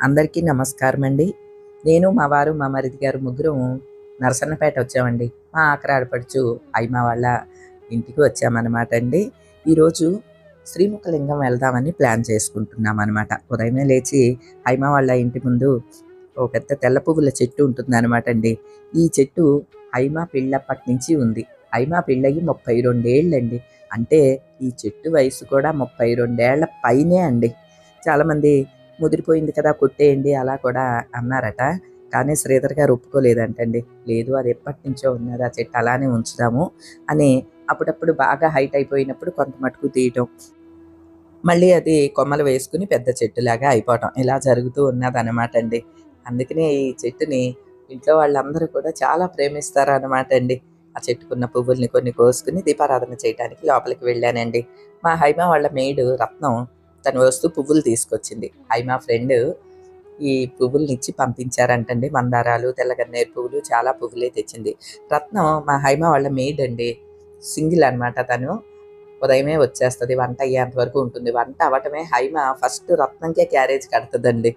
అందరికీ నమస్కారం అండి నేను మా వారు మా మరిది గారు ముగ్గురం నరసన్నపేట వచ్చామండి మా ఆఖరి ఆడపడుచు అయ్యమ వాళ్ళ ఇంటికి వచ్చామన్నమాట అండి ఈరోజు శ్రీముఖలింగం వెళ్దామని ప్లాన్ చేసుకుంటున్నాం అనమాట ఉదయమే లేచి అయ్యమ వాళ్ళ ఇంటి ముందు ఓ పెద్ద తెల్ల పువ్వుల చెట్టు ఉంటుంది అనమాట అండి ఈ చెట్టు హైమ పెళ్ళప్పటి నుంచి ఉంది హైమ పెళ్ళయి ముప్పై రెండేళ్ళండి అంటే ఈ చెట్టు వయసు కూడా ముప్పై రెండేళ్ల పైనే అండి చాలామంది ముదిరిపోయింది కదా కొట్టేయండి అలా కూడా అన్నారట కానీ శ్రీధర్ గారు ఒప్పుకోలేదంటండి లేదు అది ఎప్పటి నుంచో ఉన్నది ఆ చెట్టు అలానే ఉంచుదాము అని అప్పుడప్పుడు బాగా హైట్ అయిపోయినప్పుడు కొంత మటుకు తీయటం మళ్ళీ అది కొమ్మలు వేసుకుని పెద్ద చెట్టులాగా అయిపోవటం ఇలా జరుగుతూ ఉన్నది అనమాట అండి అందుకనే ఈ చెట్టుని ఇంట్లో వాళ్ళందరూ కూడా చాలా ప్రేమిస్తారు అనమాట అండి ఆ చెట్టుకున్న పువ్వుల్ని కొన్ని కోసుకుని దీపారాధన చేయడానికి లోపలికి వెళ్ళానండి మా హైమ వాళ్ళ మేడు రత్నం తను వస్తూ పువ్వులు తీసుకొచ్చింది హైమా ఫ్రెండ్ ఈ పువ్వుల్ని ఇచ్చి పంపించారంటండి మందారాలు తెల్లగన్నేరు పువ్వులు చాలా పువ్వులే తెచ్చింది రత్నం మా హైమ వాళ్ళ మెయిడ్ అండి సింగిల్ అన్నమాట తను ఉదయమే వచ్చేస్తుంది వంట అయ్యేంత వరకు ఉంటుంది వంట అవ్వటమే హైమ ఫస్ట్ రత్నంకే క్యారేజ్ కడుతుందండి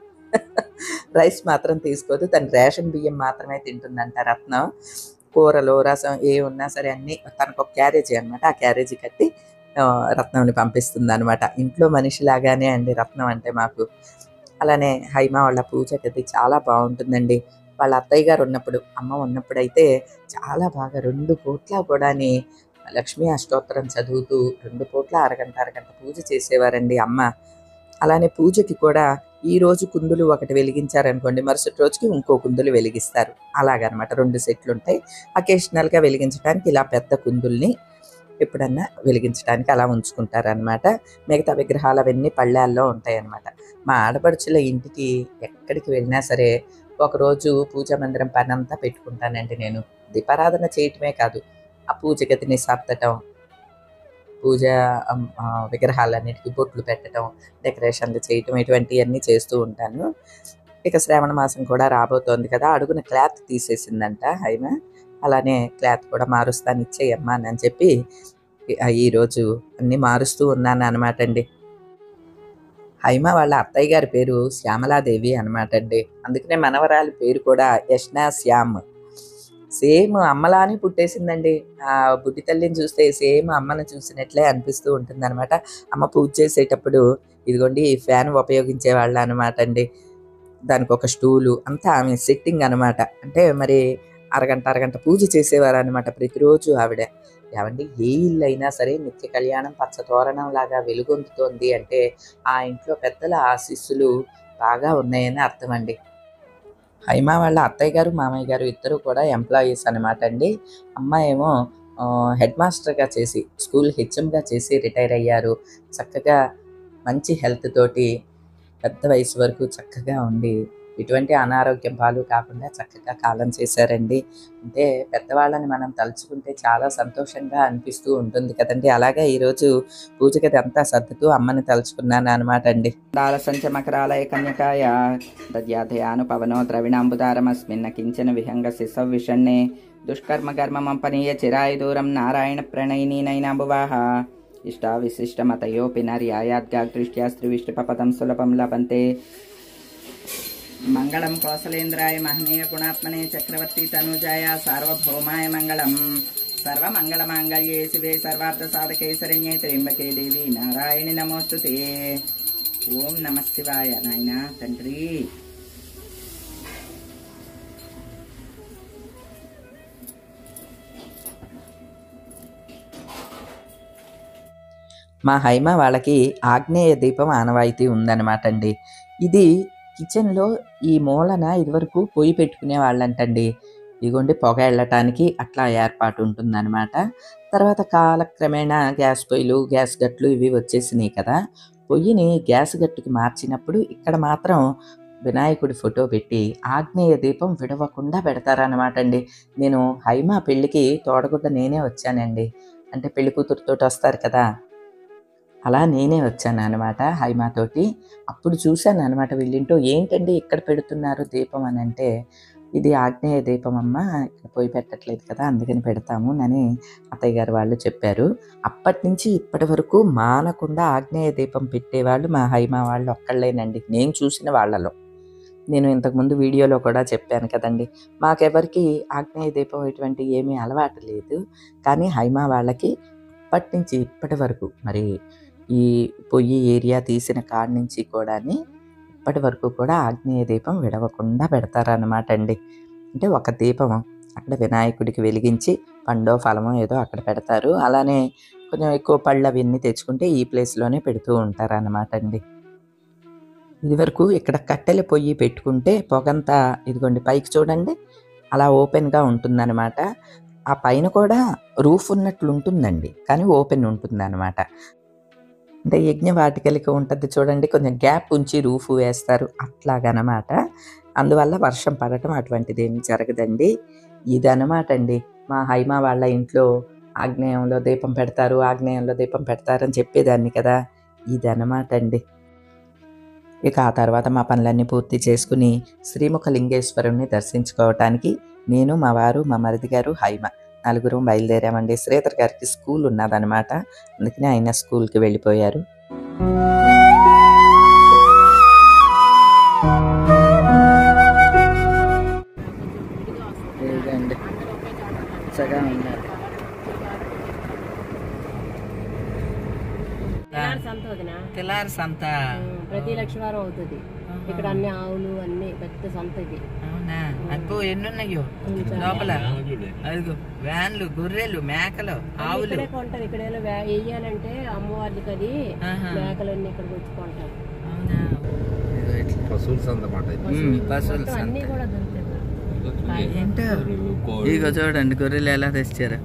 రైస్ మాత్రం తీసుకోదు తను రేషన్ బియ్యం మాత్రమే తింటుందంట రత్నం కూరలు రసం ఏ ఉన్నా సరే అన్నీ తనకు ఒక క్యారేజీ అనమాట ఆ క్యారేజీ కట్టి ఆ, రత్నంని పంపిస్తుంది అనమాట ఇంట్లో మనిషిలాగానే అండి రత్నం అంటే మాకు అలానే హైమ వాళ్ళ పూజ గది చాలా బాగుంటుందండి వాళ్ళ అత్తయ్య గారు ఉన్నప్పుడు అమ్మ ఉన్నప్పుడు అయితే చాలా బాగా రెండు పూట్ల కూడాని లక్ష్మీ అష్టోత్తరం చదువుతూ రెండు పూట్ల అరగంట అరగంట పూజ చేసేవారండి అమ్మ అలానే పూజకి కూడా ఈ రోజు కుందులు ఒకటి వెలిగించారనుకోండి మరుసటి రోజుకి ఇంకో కుందులు వెలిగిస్తారు అలాగనమాట రెండు సెట్లు ఉంటాయి అకేషనల్గా వెలిగించడానికి ఇలా పెద్ద కుందుల్ని ఎప్పుడన్నా వెలిగించడానికి అలా ఉంచుకుంటారనమాట మిగతా విగ్రహాలు అవన్నీ పళ్ళాల్లో ఉంటాయి అన్నమాట మా ఆడపడుచుల ఇంటికి ఎక్కడికి వెళ్ళినా సరే ఒకరోజు పూజా మందిరం పని అంతా పెట్టుకుంటానండి నేను దీపారాధన చేయటమే కాదు ఆ పూజ గదిని సర్దటం పూజ అమ్, ఆ, విగ్రహాలన్నిటికీ బొట్లు పెట్టడం డెకరేషన్లు చేయటం ఇటువంటివన్నీ చేస్తూ ఉంటాను ఇక శ్రావణ మాసం కూడా రాబోతోంది కదా అడుగున క్లాత్ తీసేసిందంట హైమ అలానే క్లాత్ కూడా మారుస్తాను ఇచ్చేయమ్మా అని చెప్పి ఈ- ఆ ఈరోజు అన్ని మారుస్తూ ఉన్నాను అనమాట అండి హైమ వాళ్ళ అత్తయ్య గారి పేరు శ్యామలాదేవి అనమాట అండి అందుకనే మనవరాలి పేరు కూడా యష్నా శ్యామ్ సేమ్ అమ్మలానే పుట్టేసిందండి ఆ బుడ్డి తల్లిని చూస్తే సేమ్ అమ్మని చూసినట్లే అనిపిస్తూ ఉంటుంది అనమాట అమ్మ పూజ చేసేటప్పుడు ఇదిగోండి ఈ ఫ్యాన్ ఉపయోగించే వాళ్ళు అనమాట అండి దానికి ఒక స్టూలు అంతా ఆమె సెట్టింగ్ అనమాట అంటే మరి అరగంట అరగంట పూజ చేసేవారు అనమాట ప్రతిరోజు ఆవిడ ఏమండి ఏ ఇల్లు అయినా సరే నిత్య కళ్యాణం పచ్చ తోరణం లాగా వెలుగొందుతోంది అంటే ఆ ఇంట్లో పెద్దల ఆశీస్సులు బాగా ఉన్నాయని అర్థం అండి హైమ వాళ్ళ అత్తయ్య గారు మామయ్య గారు ఇద్దరు కూడా ఎంప్లాయీస్ అనమాట అండి అమ్మాయి ఏమో హెడ్ మాస్టర్గా చేసి స్కూల్ హెచ్ఎంగా చేసి రిటైర్ అయ్యారు చక్కగా మంచి హెల్త్ తోటి పెద్ద వయసు వరకు చక్కగా ఉండి ఎటువంటి అనారోగ్యం పాలు కాకుండా చక్కగా కాలం చేశారండి అంటే పెద్దవాళ్ళని మనం తలుచుకుంటే చాలా సంతోషంగా అనిపిస్తూ ఉంటుంది కదండి అలాగే ఈరోజు పూజ గది అంతా సర్దుతూ అమ్మని తలుచుకున్నాను అనమాట అండి దాలసంచ మకరాలయ కన్యకాయ దద్యాధయాను పవనో ద్రవిణాంబుదారమస్మిన్న కించన విహంగ శిశవ్ విషణ్ణే దుష్కర్మ కర్మమంపనీయ చిరాయ దూరం నారాయణ ప్రణయినీనైనాంబువాహ ఇష్టా విశిష్టమతయోపి నర్యాయాద్గాదృష్ట్యా స్త్రీవిష్టిపపదం సులభం లభంతే మంగళం కోసలేంద్రాయ మహనీయ గుణాత్మనే చక్రవర్తి తనుజాయ సార్వభౌమాయ మంగళం సర్వమంగళమాంగళ్యే శివే సర్వార్థ సాధకే శరణ్యే త్ర్యంబకే దేవి నారాయణి నమోస్తుతే ఓం నమ శివాయ నాయన తండ్రి మా హైమ వాళ్ళకి ఆగ్నేయ దీపం ఆనవాయితీ ఉందన్నమాట అండి ఇది కిచెన్లో ఈ మూలన ఇదివరకు పొయ్యి పెట్టుకునే వాళ్ళంటండి ఇదిగోండి పొగ వెళ్ళటానికి అట్లా ఏర్పాటు ఉంటుందన్నమాట తర్వాత కాలక్రమేణా గ్యాస్ పొయ్యిలు గ్యాస్ గట్లు ఇవి వచ్చేసినాయి కదా పొయ్యిని గ్యాస్ గట్టుకి మార్చినప్పుడు ఇక్కడ మాత్రం వినాయకుడి ఫోటో పెట్టి ఆగ్నేయ దీపం విడవకుండా పెడతారనమాట అండి నేను హైమా పెళ్ళికి తోడగుడ్డ నేనే వచ్చానండి అంటే పెళ్లి కూతురుతోటి వస్తారు కదా అలా నేనే వచ్చాను అనమాట హైమాతోటి అప్పుడు చూశాను అనమాట వీళ్ళింటో ఏంటండి ఇక్కడ పెడుతున్నారు దీపం అని అంటే ఇది ఆగ్నేయ దీపం అమ్మ ఇక్కడ పోయి పెట్టట్లేదు కదా అందుకని పెడతాము అని అత్తయ్య గారు వాళ్ళు చెప్పారు అప్పటి నుంచి ఇప్పటి వరకు మానకుండా ఆగ్నేయ దీపం పెట్టేవాళ్ళు మా హైమా వాళ్ళు ఒక్కళ్ళేనండి నేను చూసిన వాళ్ళలో నేను ఇంతకుముందు వీడియోలో కూడా చెప్పాను కదండి మాకెవరికి ఆగ్నేయ దీపం ఇటువంటి ఏమీ అలవాటు లేదు కానీ హైమా వాళ్ళకి ఇప్పటి నుంచి ఇప్పటి వరకు మరి ఈ పొయ్యి ఏరియా తీసిన కాడ నుంచి కూడా ఇప్పటి వరకు కూడా ఆగ్నేయ దీపం విడవకుండా పెడతారన్నమాట అండి అంటే ఒక దీపం అక్కడ వినాయకుడికి వెలిగించి పండో ఫలమో ఏదో అక్కడ పెడతారు అలానే కొంచెం ఎక్కువ పళ్ళు అవన్నీ తెచ్చుకుంటే ఈ ప్లేస్లోనే పెడుతూ ఉంటారు అన్నమాట అండి ఇది వరకు ఇక్కడ కట్టెల పొయ్యి పెట్టుకుంటే పొగంతా ఇదిగోండి పైకి చూడండి అలా ఓపెన్గా ఉంటుందన్నమాట ఆ పైన కూడా రూఫ్ ఉన్నట్లు ఉంటుందండి కానీ ఓపెన్ ఉంటుందన్నమాట అంటే యజ్ఞ వాటికలకి ఉంటుంది చూడండి కొంచెం గ్యాప్ ఉంచి రూఫ్ వేస్తారు అట్లాగనమాట అందువల్ల వర్షం పడటం అటువంటిది ఏమి జరగదండి ఇది అనమాట అండి మా హైమా వాళ్ళ ఇంట్లో ఆగ్నేయంలో దీపం పెడతారు ఆగ్నేయంలో దీపం పెడతారని చెప్పేదాన్ని కదా ఇది అనమాట అండి ఇక ఆ తర్వాత మా పనులన్నీ పూర్తి చేసుకుని శ్రీముఖ లింగేశ్వరుణ్ణి దర్శించుకోవటానికి నేను మా వారు మా మరిది గారు హైమ నలుగురు బయలుదేరామండి శ్రీధర్ గారికి స్కూల్ ఉన్నదనమాట అందుకని ఆయన స్కూల్కి వెళ్ళిపోయారు ఇదండి సగం ఉన్నారు తెల్లారి సంత వదిన తెల్లారి సంత ప్రతి లక్షవారం అవుతుంది ఇక్కడ అన్ని ఆవులు అన్ని పెద్ద సంత ఇది అవునా అబ్బో ఎన్ని ఉన్నాయో లోపల అదిగో వ్యాన్లు గొర్రెలు మేకలు ఆవులు ఇక్కడే కొంటారు ఇక్కడ ఏదో వే- వేయాలంటే అమ్మవారికి అది ఆహా. మేకలన్నీ ఇక్కడికి వచ్చి కొంటారు అవునా ఇదిగో ఇట్లా. పశువుల సంత మాట ఇది. ఉమ్, పశువుల మొత్తం అన్ని సంత కూడా దొరుకుతాయి ఏంటో కోడి. ఇగో చూడండి గొర్రెలు ఎలా తెచ్చారు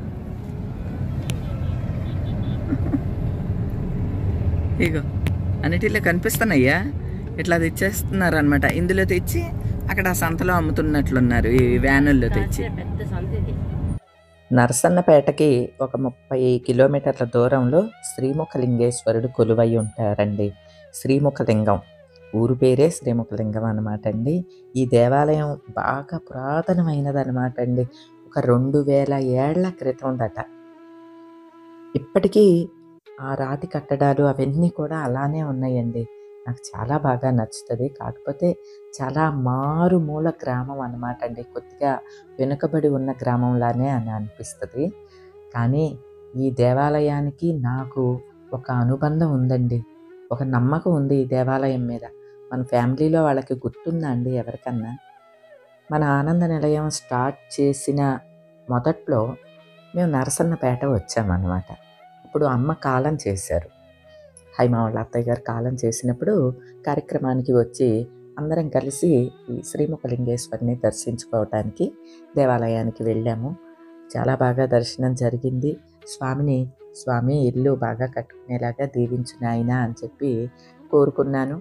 ఇగో అన్నిటిలో కనిపిస్తున్నాయ్యా ఇట్లా తెచ్చేస్తున్నారు అనమాట ఇందులో తెచ్చి అక్కడ ఆ సంతలో అమ్ముతున్నట్లున్నారు ఈ వ్యానుల్లో తెచ్చి పెద్ద సంత ఇది నరసన్నపేటకి ఒక ముప్పై కిలోమీటర్ల దూరంలో శ్రీముఖలింగేశ్వరుడు కొలువై ఉంటారండి శ్రీముఖలింగం ఊరు పేరే శ్రీముఖలింగం అనమాట అండి ఈ దేవాలయం బాగా పురాతనమైనది అనమాట అండి ఒక రెండు వేల ఏళ్ల క్రితం దట ఇప్పటికీ ఆ రాతి కట్టడాలు అవన్నీ కూడా అలానే ఉన్నాయండి నాకు చాలా బాగా నచ్చుతుంది కాకపోతే చాలా మారుమూల గ్రామం అనమాట అండి కొద్దిగా వెనుకబడి ఉన్న గ్రామంలానే అని అనిపిస్తుంది కానీ ఈ దేవాలయానికి నాకు ఒక అనుబంధం ఉందండి ఒక నమ్మకం ఉంది ఈ దేవాలయం మీద మన ఫ్యామిలీలో వాళ్ళకి గుర్తుందా అండి ఎవరికన్నా మన ఆనంద నిలయం స్టార్ట్ చేసిన మొదట్లో మేము నరసన్నపేట వచ్చామన్నమాట అప్పుడు అమ్మ కాలం చేశారు హైమా వాళ్ళ అత్తయ్య గారు కాలం చేసినప్పుడు కార్యక్రమానికి వచ్చి అందరం కలిసి ఈ శ్రీముఖలింగేశ్వరిని దర్శించుకోవటానికి దేవాలయానికి వెళ్ళాము చాలా బాగా దర్శనం జరిగింది స్వామిని స్వామి ఇల్లు బాగా కట్టుకునేలాగా దీవించు నాయనా అని చెప్పి కోరుకున్నాను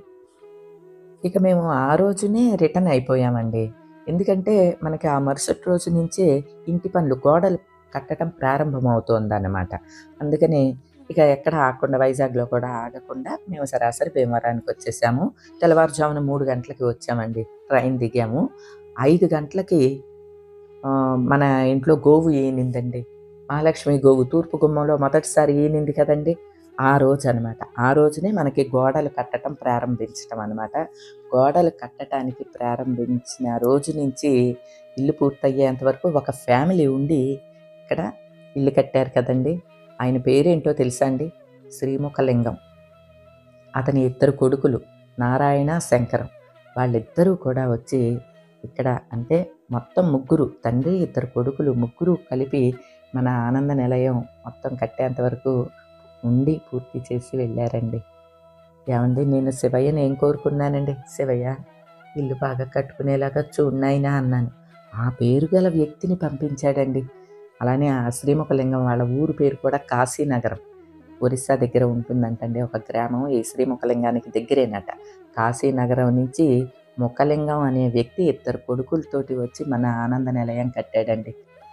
ఇక మేము ఆ రోజునే రిటర్న్ అయిపోయామండి ఎందుకంటే మనకి ఆ మరుసటి రోజు నుంచే ఇంటి పనులు గోడలు కట్టడం ప్రారంభమవుతోందన్నమాట అందుకని ఇక ఎక్కడ ఆగకుండా వైజాగ్లో కూడా ఆగకుండా మేము సరాసరి భీమవరానికి వచ్చేసాము తెల్లవారుజామున మూడు గంటలకి వచ్చామండి ట్రైన్ దిగాము ఐదు గంటలకి ఆ, మన ఇంట్లో గోవు ఈనిందండి మహాలక్ష్మి గోవు తూర్పు గుమ్మంలో మొదటిసారి ఈనింది కదండి ఆ రోజు అనమాట ఆ రోజునే మనకి గోడలు కట్టడం ప్రారంభించడం అనమాట గోడలు కట్టడానికి ప్రారంభించిన రోజు నుంచి ఇల్లు పూర్తయ్యేంత వరకు ఒక ఫ్యామిలీ ఉండి ఇక్కడ ఇల్లు కట్టారు కదండి ఆయన పేరేంటో తెలుసా అండి శ్రీముఖలింగం అతని ఇద్దరు కొడుకులు నారాయణ శంకరం వాళ్ళిద్దరూ కూడా వచ్చి ఇక్కడ అంటే మొత్తం ముగ్గురు తండ్రి ఇద్దరు కొడుకులు ముగ్గురు కలిపి మన ఆనంద నిలయం మొత్తం కట్టేంత వరకు ఉండి పూర్తి చేసి వెళ్ళారండి ఏమండి నేను శివయ్యని ఏం కోరుకున్నానండి శివయ్య ఇల్లు బాగా కట్టుకునేలాగా చూడనాయినా అన్నాను ఆ పేరు గల వ్యక్తిని పంపించాడండి అలానే ఆ శ్రీముఖలింగం వాళ్ళ ఊరు పేరు కూడా కాశీనగరం ఒరిస్సా దగ్గర ఉంటుందంటండి ఒక గ్రామం ఈ శ్రీముఖలింగానికి దగ్గరేనట కాశీనగరం నుంచి ముఖలింగం అనే వ్యక్తి ఇద్దరు కొడుకులతోటి వచ్చి మన ఆనంద నిలయం కట్టాడండి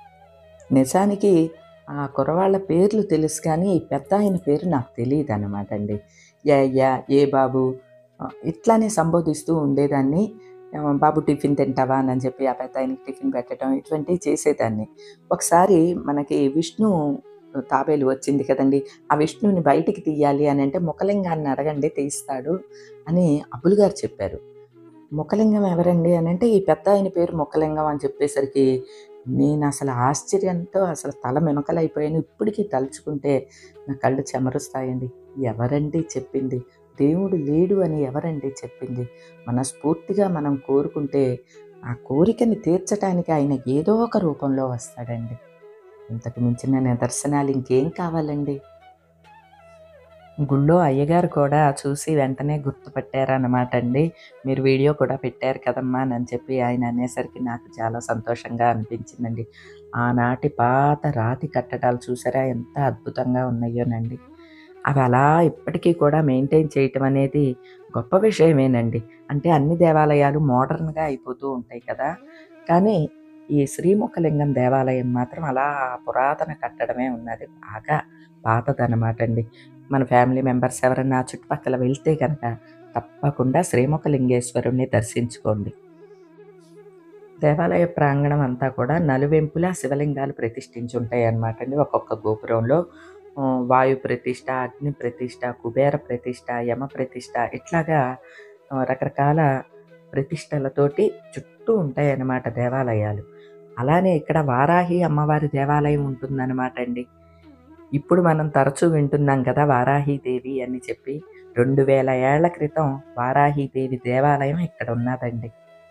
నిజానికి ఆ కురవాళ్ళ పేర్లు తెలుసు కానీ ఈ పెద్ద ఆయన పేరు నాకు తెలియదు అనమాట అండి యా యా ఏ బాబు ఆ, ఇట్లానే సంబోధిస్తూ ఉండేదాన్ని ఆ, బాబు టిఫిన్ తింటావా అని చెప్పి ఆ పెద్ద ఆయనకి టిఫిన్ పెట్టడం ఇటువంటివి చేసేదాన్ని ఒకసారి మనకి విష్ణు తాబేలు వచ్చింది కదండి ఆ విష్ణుని బయటికి తీయాలి అని అంటే ముఖలింగాన్ని అడగండి తీస్తాడు అని అబ్బులు గారు చెప్పారు ముఖలింగం ఎవరండి అని అంటే ఈ పెద్ద ఆయన పేరు ముఖలింగం అని చెప్పేసరికి నేను అసలు ఆశ్చర్యంతో అసలు తల మినకలైపోయాను ఇప్పటికీ తలుచుకుంటే నా కళ్ళు చెమరుస్తాయండి ఎవరండి చెప్పింది దేవుడు లేడు అని ఎవరండి చెప్పింది మనస్ఫూర్తిగా మనం కోరుకుంటే ఆ కోరికని తీర్చడానికి ఆయన ఏదో ఒక రూపంలో వస్తాడండి ఇంతకు మించిన నిదర్శనాలు ఇంకేం కావాలండి గుళ్ళో అయ్యగారు కూడా చూసి వెంటనే గుర్తుపట్టారన్నమాట అండి మీరు వీడియో కూడా పెట్టారు కదమ్మా అని చెప్పి ఆయన అనేసరికి నాకు చాలా సంతోషంగా అనిపించిందండి ఆనాటి పాత రాతి కట్టడాలు చూసారా ఎంత అద్భుతంగా ఉన్నాయోనండి అవి అలా ఇప్పటికీ కూడా మెయింటైన్ చేయటం అనేది గొప్ప విషయమేనండి అంటే అన్ని దేవాలయాలు మోడర్న్గా అయిపోతూ ఉంటాయి కదా కానీ ఈ శ్రీముఖలింగం దేవాలయం మాత్రం అలా పురాతన కట్టడమే ఉన్నది బాగా పాతదన్నమాట అండి మన ఫ్యామిలీ మెంబర్స్ ఎవరైనా ఆ చుట్టుపక్కల వెళ్తే కనుక తప్పకుండా శ్రీముఖలింగేశ్వరుణ్ణి దర్శించుకోండి దేవాలయ ప్రాంగణం అంతా కూడా నలువెంపులా శివలింగాలు ప్రతిష్ఠించి ఉంటాయి అన్నమాట అండి ఒక్కొక్క గోపురంలో ఆ, వాయు ప్రతిష్ట అగ్ని ప్రతిష్ట కుబేర ప్రతిష్ట యమ ప్రతిష్ట ఇట్లాగా ఆ, రకరకాల ప్రతిష్టలతోటి చుట్టూ ఉంటాయి అన్నమాట దేవాలయాలు అలానే ఇక్కడ వారాహి అమ్మవారి దేవాలయం ఉంటుందన్నమాట అండి ఇప్పుడు మనం తరచూ వింటున్నాం కదా వారాహీదేవి అని చెప్పి రెండు వేల ఏళ్ల క్రితం వారాహీదేవి దేవాలయం ఇక్కడ ఉన్నదండి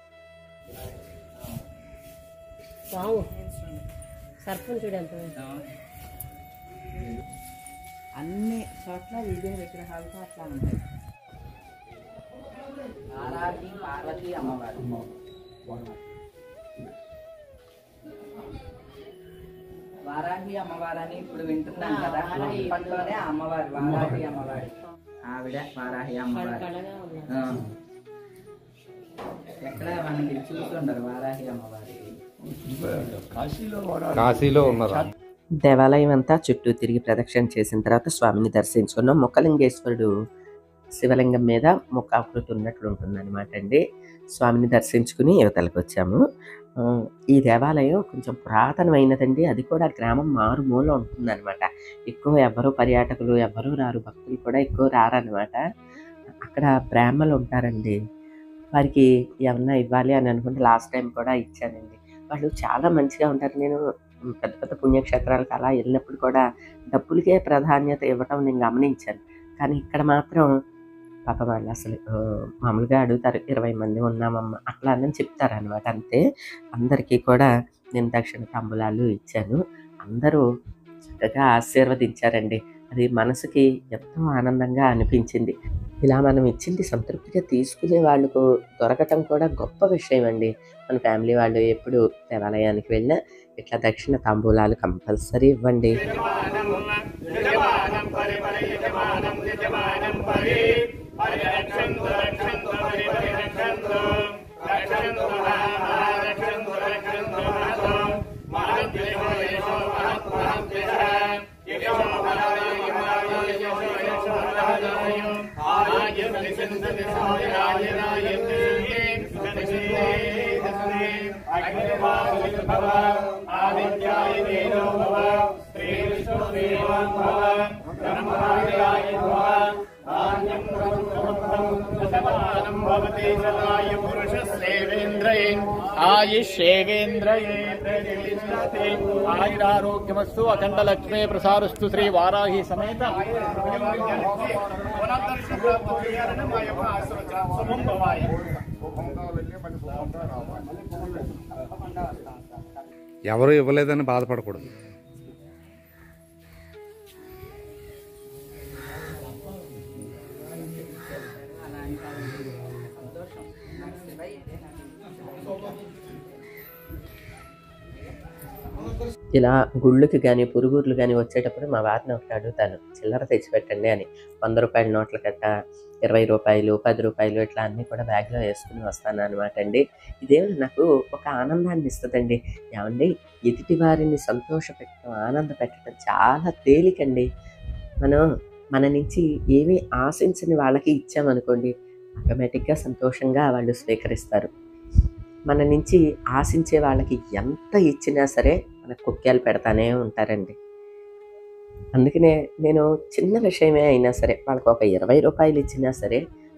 పాము సర్పం చూడు ఎంత అన్ని చోట్ల వివిధ విగ్రహాలతో అట్లా ఉంటాయి పార్వతి పార్వతి అమ్మవారు వారాహి అమ్మవారని ఇప్పుడు వింటున్నాం కదా అప్పట్లోనే ఆ అమ్మవారు వారాహి అమ్మవారు ఆవిడ వారాహి అమ్మవారు కళగా ఉన్నాయి ఆ. ఎక్కడ మనకి చూస్తుండరు వారాహి అమ్మవారి కాశీలో ఉన్నారు దేవాలయం అంతా చుట్టూ తిరిగి ప్రదక్షిణ చేసిన తర్వాత స్వామిని దర్శించుకున్నాం ముఖలింగేశ్వరుడు శివలింగం మీద ముఖాకృతి ఉన్నట్లు ఉంటుందన్నమాట అండి స్వామిని దర్శించుకుని యువతలకు వచ్చాము ఆ, ఈ దేవాలయం కొంచెం పురాతనమైనదండి అది కూడా గ్రామం మారుమూల ఉంటుందన్నమాట ఎక్కువ ఎవరు పర్యాటకులు ఎవరు రారు భక్తులు కూడా ఎక్కువ రారన్నమాట అక్కడ బ్రాహ్మలు ఉంటారండి వారికి ఏమన్నా ఇవ్వాలి అని అనుకుంటే లాస్ట్ టైం కూడా ఇచ్చానండి వాళ్ళు చాలా మంచిగా ఉంటారు నేను పెద్ద పెద్ద పుణ్యక్షేత్రాలకు అలా వెళ్ళినప్పుడు కూడా డబ్బులకే ప్రాధాన్యత ఇవ్వటం నేను గమనించాను కానీ ఇక్కడ మాత్రం పాప వాళ్ళు అసలు ఆ, మామూలుగా అడుగుతారు ఇరవై మంది ఉన్నామమ్మ అట్లా అని చెప్తారు అనమాట అంతే అందరికీ కూడా నేను దక్షిణ తంబులాలు ఇచ్చాను అందరూ చక్కగా ఆశీర్వదించారండి అది మనసుకి ఎంతో ఆనందంగా అనిపించింది ఇలా మనం ఇచ్చింది సంతృప్తిగా తీసుకునే వాళ్ళకు దొరకటం కూడా గొప్ప విషయం అండి మన ఫ్యామిలీ వాళ్ళు ఎప్పుడు దేవాలయానికి వెళ్ళినా ఇట్లా దక్షిణ తాంబూలాలు కంపల్సరీ ఇవ్వండి ఆయుష్యేవేంద్రయే ప్రతిష్టతే ఆయురారోగ్యమస్తు అఖండ లక్ష్మీ ప్రసారస్తు శ్రీ వారాహి సమేత ఎవరు ఇవ్వలేదని బాధపడకూడదు ఇలా గుళ్ళకి కానీ పురుగుర్లు కానీ వచ్చేటప్పుడు మా వారిని ఒకటి అడుగుతాను చిల్లర తెచ్చిపెట్టండి అని వంద రూపాయల నోట్ల కట్ట ఇరవై రూపాయలు పది రూపాయలు ఇట్లా అన్నీ కూడా బ్యాగ్లో వేసుకుని వస్తాను అనమాట అండి ఇదేమి నాకు ఒక ఆనందాన్ని ఇస్తుందండి ఏమండి ఎదుటి వారిని సంతోష పెట్టడం ఆనంద పెట్టడం చాలా తేలికండి మనం మన నుంచి ఏమీ ఆశించని వాళ్ళకి ఇచ్చామనుకోండి ఆటోమేటిక్గా సంతోషంగా వాళ్ళు స్వీకరిస్తారు మన నుంచి ఆశించే వాళ్ళకి ఎంత ఇచ్చినా సరే మన కుక్కేలు పెడతానే ఉంటారండి అందుకనే నేను చిన్న విషయమే అయినా సరే వాళ్ళకి ఒక ఇరవై రూపాయలు ఇచ్చినా సరే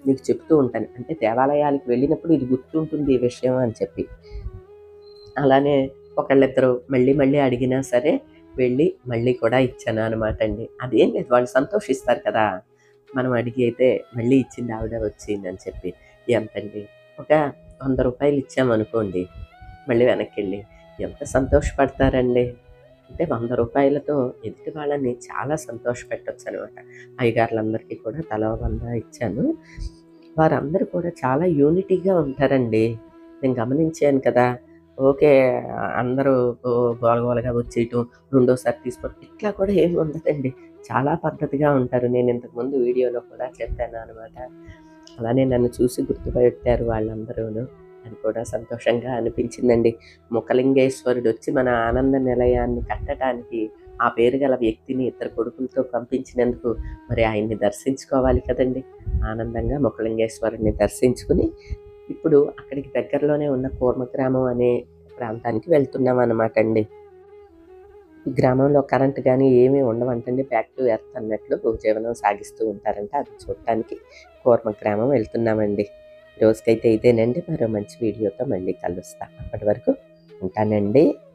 మీకు చెప్తూ ఉంటాను అంటే దేవాలయాలకు వెళ్ళినప్పుడు ఇది గుర్తుంటుంది ఈ విషయం అని చెప్పి అలానే ఒకళ్ళిద్దరు మళ్ళీ మళ్ళీ అడిగినా సరే వెళ్ళి మళ్ళీ కూడా ఇచ్చాను అనమాట అండి అదేం లేదు వాళ్ళు సంతోషిస్తారు కదా మనం అడిగి అయితే మళ్ళీ ఇచ్చింది ఆవిడ వచ్చింది అని చెప్పి ఎంతండి ఒక వంద రూపాయలు ఇచ్చామనుకోండి మళ్ళీ వెనక్కి వెళ్ళి ఎంత సంతోషపడతారండి అంటే వంద రూపాయలతో ఎదుటి వాళ్ళని చాలా సంతోషపెట్టవచ్చు అనమాట అయ్యగారులందరికీ కూడా తల వంద ఇచ్చాను వారందరూ కూడా చాలా యూనిటీగా ఉంటారండి నేను గమనించాను కదా ఓకే అందరూ ఓ గోలగోలగా వచ్చేయటం రెండోసారి తీసుకోవడం ఇట్లా కూడా ఏమి ఉండదండి చాలా పద్ధతిగా ఉంటారు నేను ఇంతకుముందు వీడియోలో కూడా చెప్పాను అనమాట అలానే నన్ను చూసి గుర్తుపెట్టారు వాళ్ళందరూను అది కూడా సంతోషంగా అనిపించిందండి ముఖలింగేశ్వరుడు వచ్చి మన ఆనంద నిలయాన్ని కట్టడానికి ఆ పేరు గల వ్యక్తిని ఇద్దరు కొడుకులతో పంపించినందుకు మరి ఆయన్ని దర్శించుకోవాలి కదండి ఆనందంగా ముఖలింగేశ్వరుని దర్శించుకుని ఇప్పుడు అక్కడికి దగ్గరలోనే ఉన్న కూర్మగ్రామం అనే ప్రాంతానికి వెళ్తున్నాం అనమాట అండి ఈ గ్రామంలో కరెంట్ కానీ ఏమీ ఉండవంటండి బ్యాక్ టు ఎర్త్ అన్నట్లు జీవనం సాగిస్తూ ఉంటారంట అది చూడటానికి కూర్మ గ్రామం వెళ్తున్నామండి ఈ రోజుకైతే ఇదేనండి మరో మంచి వీడియోతో మళ్ళీ కలుస్తా అప్పటి వరకు ఉంటానండి